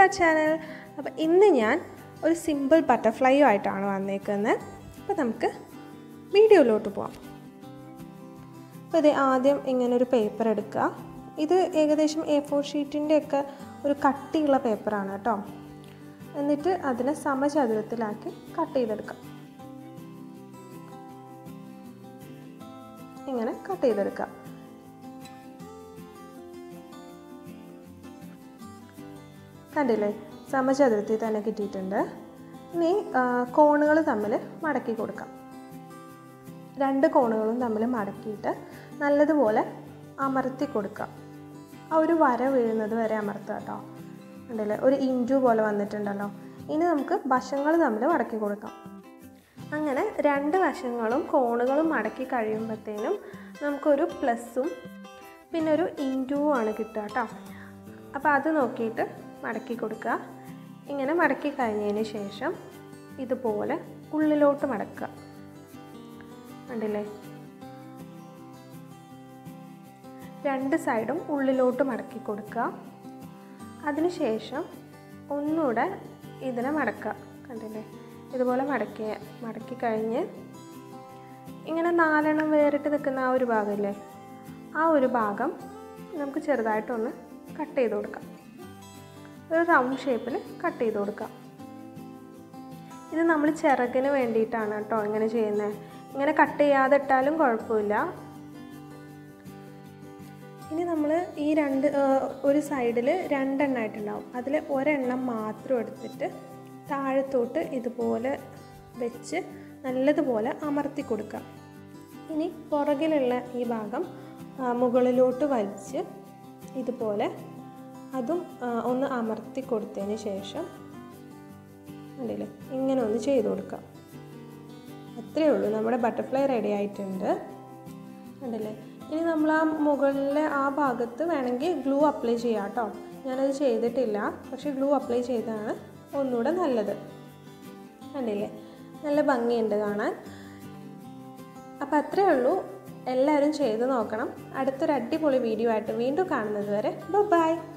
our channel അപ്പോൾ ഇന്ന് ഞാൻ ഒരു സിമ്പിൾ ബട്ടർഫ്ലൈയും ആയിട്ടാണ് വന്നേക്കുന്നത് അപ്പോൾ നമുക്ക് വീഡിയോയിലോട്ട് പോവാം അപ്പോൾ ഇത് ആദ്യം ഇങ്ങനെ ഒരു പേപ്പർ എടുക്കുക ഇത് ഏകദേശം എ ഫോർ ഷീറ്റിൻ്റെ ഒക്കെ ഒരു കട്ടിയുള്ള പേപ്പറാണ് കേട്ടോ എന്നിട്ട് അതിനെ സമചതുരത്തിലാക്കി കട്ട് ചെയ്തെടുക്കാം ഇങ്ങനെ കട്ട് ചെയ്തെടുക്കാം കണ്ടില്ലേ സമചതുരത്തിൽ തന്നെ കിട്ടിയിട്ടുണ്ട് ഇനി കോണുകൾ തമ്മിൽ മടക്കി കൊടുക്കാം രണ്ട് കോണുകളും തമ്മിൽ മടക്കിയിട്ട് നല്ലതുപോലെ അമർത്തി കൊടുക്കാം ആ ഒരു വര വീഴുന്നത് വരെ അമർത്തുക കേട്ടോ ഉണ്ടല്ലേ ഒരു ഇഞ്ചു പോലെ വന്നിട്ടുണ്ടല്ലോ ഇനി നമുക്ക് വശങ്ങൾ തമ്മിൽ മടക്കി കൊടുക്കാം അങ്ങനെ രണ്ട് വശങ്ങളും കോണുകളും മടക്കി കഴിയുമ്പോഴത്തേനും നമുക്കൊരു പ്ലസ്സും പിന്നെ ഒരു ഇൻറ്റുവും ആണ് കിട്ടുക കേട്ടോ അപ്പോൾ അത് നോക്കിയിട്ട് മടക്കി കൊടുക്കുക ഇങ്ങനെ മടക്കി കഴിഞ്ഞതിന് ശേഷം ഇതുപോലെ ഉള്ളിലോട്ട് മടക്കുക കണ്ടില്ലേ രണ്ട് സൈഡും ഉള്ളിലോട്ട് മടക്കി കൊടുക്കുക അതിനുശേഷം ഒന്നുകൂടെ ഇതിനെ മടക്കുക കണ്ടില്ലേ ഇതുപോലെ മടക്കി മടക്കി കഴിഞ്ഞ് ഇങ്ങനെ നാലെണ്ണം വേറിട്ട് നിൽക്കുന്ന ആ ഒരു ഭാഗമില്ലേ ആ ഒരു ഭാഗം നമുക്ക് ചെറുതായിട്ടൊന്ന് കട്ട് ചെയ്ത് കൊടുക്കാം ഒരു റൗണ്ട് ഷേപ്പിൽ കട്ട് ചെയ്ത് കൊടുക്കാം ഇത് നമ്മൾ ചിറകിന് വേണ്ടിയിട്ടാണ് കേട്ടോ ഇങ്ങനെ ചെയ്യുന്നത് ഇങ്ങനെ കട്ട് ചെയ്യാതെ ഇട്ടാലും കുഴപ്പമില്ല ഇനി നമ്മൾ ഈ രണ്ട് ഒരു സൈഡിൽ രണ്ടെണ്ണമായിട്ടുണ്ടാവും അതിൽ ഒരെണ്ണം മാത്രം എടുത്തിട്ട് താഴത്തോട്ട് ഇതുപോലെ വെച്ച് നല്ലതുപോലെ അമർത്തി കൊടുക്കുക ഇനി പുറകിലുള്ള ഈ ഭാഗം മുകളിലോട്ട് വലിച്ച് ഇതുപോലെ അതും ഒന്ന് അമർത്തി കൊടുത്തതിന് ശേഷം കണ്ടില്ലേ ഇങ്ങനെ ഒന്ന് ചെയ്ത് കൊടുക്കാം അത്രയേ ഉള്ളൂ നമ്മുടെ ബട്ടർഫ്ലൈ റെഡി ആയിട്ടുണ്ട് കണ്ടില്ലേ ഇനി നമ്മൾ ആ മുകളിലെ ആ ഭാഗത്ത് വേണമെങ്കിൽ ഗ്ലൂ അപ്ലൈ ചെയ്യാം കേട്ടോ ഞാനത് ചെയ്തിട്ടില്ല പക്ഷേ ഗ്ലൂ അപ്ലൈ ചെയ്തതാണ് ഒന്നുകൂടെ നല്ലത് കണ്ടില്ലേ നല്ല ഭംഗിയുണ്ട് കാണാൻ അപ്പോൾ അത്രയേ ഉള്ളൂ എല്ലാവരും ചെയ്ത് നോക്കണം അടുത്തൊരു അടിപൊളി വീഡിയോ ആയിട്ട് വീണ്ടും കാണുന്നത് വരെ ബൈ